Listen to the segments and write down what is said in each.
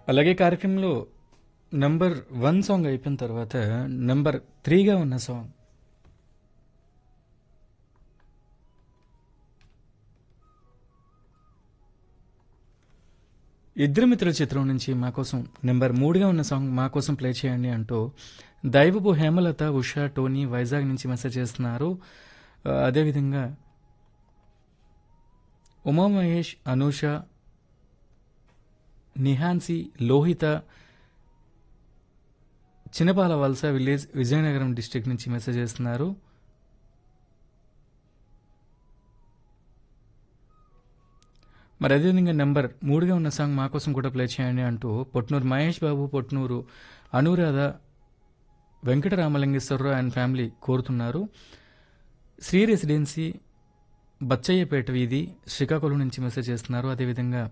అలాగే కార్యక్రమంలో number one song అయిపోయిన తర్వాత నంబర్ త్రీగా ఉన్న సాంగ్ ఇద్దరు మిత్రుల చిత్రం నుంచి మా కోసం నెంబర్ మూడుగా ఉన్న సాంగ్ మా కోసం ప్లే చేయండి అంటూ దైవపు హేమలత ఉషా టోనీ వైజాగ్ నుంచి మెసేజ్ చేస్తున్నారు ఆ, అదేవిధంగా ఉమా మహేష్ అనూష నిహాన్సి లోహిత చిన్నపాల వలస విలేజ్ విజయనగరం డిస్టిక్ నుంచి మెసేజ్ చేస్తున్నారు మరి అదేవిధంగా నెంబర్ మూడుగా ఉన్న సాంగ్ మా కోసం కూడా ప్లే చేయండి అంటూ పొట్నూరు మహేష్ బాబు పొట్నూరు అనురాధ వెంకటరామలింగేశ్వరరావు అండ్ ఫ్యామిలీ కోరుతున్నారు శ్రీ రెసిడెన్సీ బచ్చయ్యపేట వీధి శ్రీకాకుళం నుంచి మెసేజ్ చేస్తున్నారు అదేవిధంగా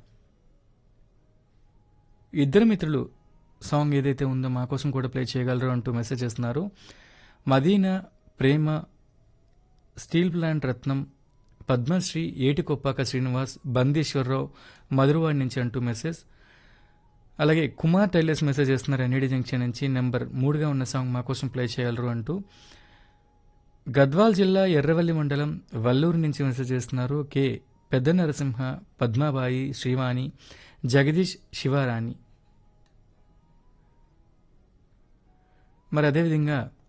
ఇద్దరు మిత్రులు సాంగ్ ఏదైతే ఉందో మా కోసం కూడా ప్లే చేయగలరు అంటూ మెసేజ్ చేస్తున్నారు మదీనా ప్రేమ స్టీల్ ప్లాంట్ రత్నం పద్మశ్రీ ఏటికొప్పాక శ్రీనివాస్ బందీశ్వరరావు మధురవాడి నుంచి అంటూ మెసేజ్ అలాగే కుమార్ టైలర్స్ మెసేజ్ చేస్తున్నారు ఎన్ఈడి జంక్షన్ నుంచి నెంబర్ మూడుగా ఉన్న సాంగ్ మా కోసం ప్లే చేయగలరు అంటూ గద్వాల్ జిల్లా ఎర్రవల్లి మండలం వల్లూరు నుంచి మెసేజ్ చేస్తున్నారు కె పెద్ద నరసింహ పద్మాబాయి శ్రీవాణి జగదీష్ శివారాణి మరి అదేవిధంగా